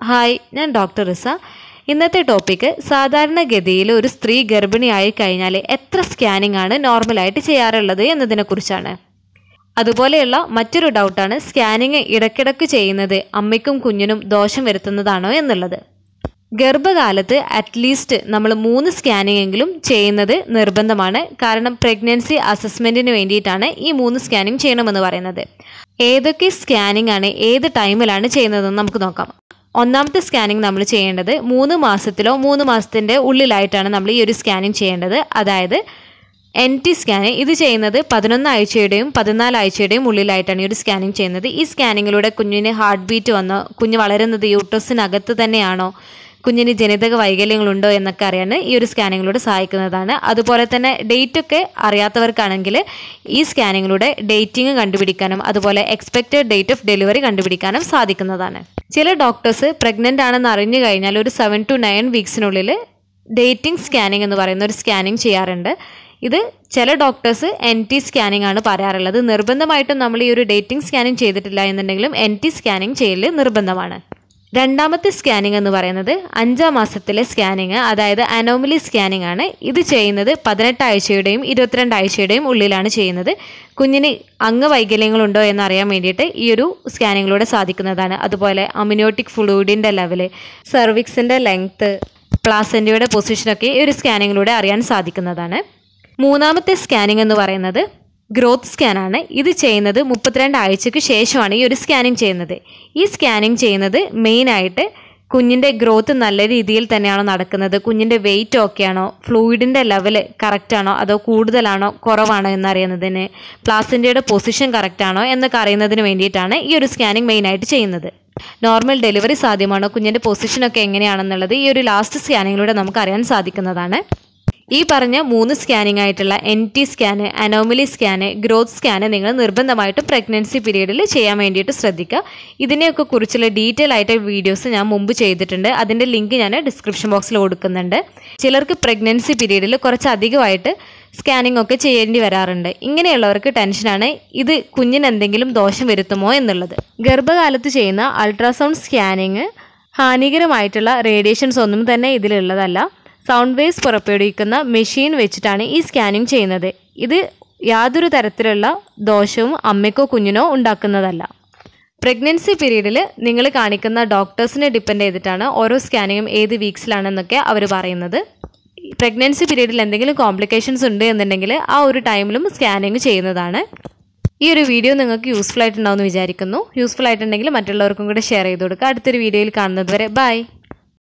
hi ഞാൻ doctor റിസ ഇന്നത്തെ topic സാധാരണഗതിയിൽ ഒരു സ്ത്രീ ഗർഭിണിയായി കഴിഞ്ഞാൽ എത്ര സ്കാനിംഗ് ആണ് നോർമലായിട്ട് ചെയ്യാറുള്ളത് എന്നതിനെക്കുറിച്ചാണ് അതുപോലെയുള്ള മറ്റൊരു ഡൗട്ടാണ് സ്കാനിങ് ഇടയ്ക്കിടയ്ക്ക് ചെയ്യുന്നത് അമ്മയ്ക്കും കുഞ്ഞിനും ദോഷം വരുത്തുന്നതാണോ എന്നുള്ളത് ഗർഭകാലത്ത് അറ്റ്ലീസ്റ്റ് നമ്മൾ മൂന്ന് സ്കാനിംഗ് എങ്കിലും ചെയ്യുന്നത് നിർബന്ധമാണ് കാരണം പ്രഗ്നൻസി അസസ്മെൻറ്റിന് വേണ്ടിയിട്ടാണ് ഈ മൂന്ന് സ്കാനിങ് ചെയ്യണമെന്ന് പറയുന്നത് ഏതൊക്കെ സ്കാനിംഗ് ആണ് ഏത് ടൈമിലാണ് ചെയ്യുന്നതെന്ന് നമുക്ക് നോക്കാം ഒന്നാമത്തെ സ്കാനിങ് നമ്മൾ ചെയ്യേണ്ടത് മൂന്ന് മാസത്തിലോ മൂന്ന് മാസത്തിൻ്റെ ഉള്ളിലായിട്ടാണ് നമ്മൾ ഈ ഒരു സ്കാനിങ് ചെയ്യേണ്ടത് അതായത് എൻ ടി സ്കാന് ഇത് ചെയ്യുന്നത് പതിനൊന്ന് ആഴ്ചയുടെയും പതിനാല് ആഴ്ചയുടെയും ഉള്ളിലായിട്ടാണ് ഈ ഒരു സ്കാനിങ് ചെയ്യുന്നത് ഈ സ്കാനിങ്ങിലൂടെ കുഞ്ഞിന് ഹാർട്ട് ബീറ്റ് വന്നോ കുഞ്ഞ് വളരുന്നത് യൂട്രസിനകത്ത് തന്നെയാണോ കുഞ്ഞിന് ജനിതക വൈകല്യങ്ങളുണ്ടോ എന്നൊക്കെ അറിയാൻ ഈ ഒരു സ്കാനിങ്ങിലൂടെ സഹായിക്കുന്നതാണ് അതുപോലെ തന്നെ ഡേറ്റ് ഒക്കെ അറിയാത്തവർക്കാണെങ്കിൽ ഈ സ്കാനിങ്ങിലൂടെ ഡേറ്റിംഗ് കണ്ടുപിടിക്കാനും അതുപോലെ എക്സ്പെക്റ്റഡ് ഡേറ്റ് ഓഫ് ഡെലിവറി കണ്ടുപിടിക്കാനും സാധിക്കുന്നതാണ് ചില ഡോക്ടേഴ്സ് പ്രഗ്നൻ്റ് ആണെന്ന് അറിഞ്ഞു കഴിഞ്ഞാൽ ഒരു സെവൻ ടു നയൻ വീക്സിനുള്ളിൽ ഡേറ്റിംഗ് സ്കാനിങ് എന്ന് പറയുന്ന ഒരു സ്കാനിങ് ചെയ്യാറുണ്ട് ഇത് ചില ഡോക്ടേഴ്സ് എൻ ടി സ്കാനിങ് ആണ് പറയാറുള്ളത് നിർബന്ധമായിട്ടും നമ്മൾ ഈ ഒരു ഡേറ്റിംഗ് സ്കാനിങ് ചെയ്തിട്ടില്ല എന്നുണ്ടെങ്കിലും എൻ ടി സ്കാനിങ് ചെയ്യൽ നിർബന്ധമാണ് രണ്ടാമത്തെ സ്കാനിങ് എന്ന് പറയുന്നത് അഞ്ചാം മാസത്തിലെ സ്കാനിങ് അതായത് അനോമലി സ്കാനിങ് ആണ് ഇത് ചെയ്യുന്നത് പതിനെട്ട് ആഴ്ചയുടെയും ഇരുപത്തിരണ്ട് ആഴ്ചയുടെയും ഉള്ളിലാണ് ചെയ്യുന്നത് കുഞ്ഞിന് അംഗവൈകല്യങ്ങളുണ്ടോ എന്നറിയാൻ വേണ്ടിയിട്ട് ഈ ഒരു സ്കാനിങ്ങിലൂടെ സാധിക്കുന്നതാണ് അതുപോലെ അമിനോട്ടിക് ഫ്ലൂയിഡിൻ്റെ ലെവല് സെർവിക്സിൻ്റെ ലെങ്ത്ത് പ്ലാസൻറ്റയുടെ പൊസിഷനൊക്കെ ഈ ഒരു സ്കാനിങ്ങിലൂടെ അറിയാൻ സാധിക്കുന്നതാണ് മൂന്നാമത്തെ സ്കാനിങ് എന്ന് പറയുന്നത് ഗ്രോത്ത് സ്കാനാണ് ഇത് ചെയ്യുന്നത് മുപ്പത്തിരണ്ട് ആഴ്ചയ്ക്ക് ശേഷമാണ് ഈ ഒരു സ്കാനിങ് ചെയ്യുന്നത് ഈ സ്കാനിങ് ചെയ്യുന്നത് മെയിനായിട്ട് കുഞ്ഞിൻ്റെ ഗ്രോത്ത് നല്ല രീതിയിൽ തന്നെയാണോ നടക്കുന്നത് കുഞ്ഞിൻ്റെ വെയിറ്റ് ഓക്കെയാണോ ഫ്ലൂയിഡിൻ്റെ ലെവൽ കറക്റ്റാണോ അതോ കൂടുതലാണോ കുറവാണോ എന്നറിയുന്നതിന് പ്ലാസിൻ്റെയുടെ പൊസിഷൻ കറക്റ്റാണോ എന്നൊക്കെ അറിയുന്നതിന് വേണ്ടിയിട്ടാണ് ഈ ഒരു സ്കാനിങ് മെയിനായിട്ട് ചെയ്യുന്നത് നോർമൽ ഡെലിവറി സാധ്യമാണോ കുഞ്ഞിൻ്റെ പൊസിഷനൊക്കെ എങ്ങനെയാണെന്നുള്ളത് ഈ ഒരു ലാസ്റ്റ് സ്കാനിങ്ങിലൂടെ നമുക്ക് അറിയാൻ സാധിക്കുന്നതാണ് ഈ പറഞ്ഞ മൂന്ന് സ്കാനിംഗ് ആയിട്ടുള്ള N T scan anomaly scan growth scan നിങ്ങൾ നിർബന്ധമായിട്ടും പ്രഗ്നൻസി പീരീഡിൽ ചെയ്യാൻ വേണ്ടിയിട്ട് ശ്രദ്ധിക്കുക ഇതിനെയൊക്കെ കുറിച്ചുള്ള ഡീറ്റെയിൽ ആയിട്ട് വീഡിയോസ് ഞാൻ മുമ്പ് ചെയ്തിട്ടുണ്ട് അതിൻ്റെ ലിങ്ക് ഞാൻ ഡിസ്ക്രിപ്ഷൻ ബോക്സിൽ കൊടുക്കുന്നുണ്ട് ചിലർക്ക് പ്രഗ്നൻസി പീരീഡിൽ കുറച്ച് അധികമായിട്ട് സ്കാനിംഗ് ഒക്കെ ചെയ്യേണ്ടി വരാറുണ്ട് ഇങ്ങനെയുള്ളവർക്ക് ടെൻഷനാണ് ഇത് കുഞ്ഞിന് എന്തെങ്കിലും ദോഷം വരുത്തുമോ എന്നുള്ളത് ഗർഭകാലത്ത് ചെയ്യുന്ന അൾട്രാസൗണ്ട് സ്കാനിങ് ഹാനികരമായിട്ടുള്ള റേഡിയേഷൻസ് ഒന്നും തന്നെ ഇതിലുള്ളതല്ല സൗണ്ട് വേവ്സ് പുറപ്പെടുവിക്കുന്ന മെഷീൻ വെച്ചിട്ടാണ് ഈ സ്കാനിങ് ചെയ്യുന്നത് ഇത് യാതൊരു തരത്തിലുള്ള ദോഷവും അമ്മയ്ക്കോ കുഞ്ഞിനോ ഉണ്ടാക്കുന്നതല്ല പ്രഗ്നൻസി പീരീഡിൽ നിങ്ങൾ കാണിക്കുന്ന ഡോക്ടേഴ്സിനെ ഡിപ്പെൻഡ് ചെയ്തിട്ടാണ് ഓരോ സ്കാനിങ്ങും ഏത് വീക്സിലാണെന്നൊക്കെ അവർ പറയുന്നത് പ്രഗ്നൻസി പീരീഡിൽ എന്തെങ്കിലും കോംപ്ലിക്കേഷൻസ് ഉണ്ട് എന്നുണ്ടെങ്കിൽ ആ ഒരു ടൈമിലും സ്കാനിങ് ചെയ്യുന്നതാണ് ഈ ഒരു വീഡിയോ നിങ്ങൾക്ക് യൂസ്ഫുൾ ആയിട്ടുണ്ടാവുമെന്ന് വിചാരിക്കുന്നു യൂസ്ഫുൾ ആയിട്ടുണ്ടെങ്കിൽ മറ്റുള്ളവർക്കും കൂടെ ഷെയർ ചെയ്ത് കൊടുക്കുക അടുത്തൊരു വീഡിയോയിൽ കാണുന്നത് വരെ ബൈ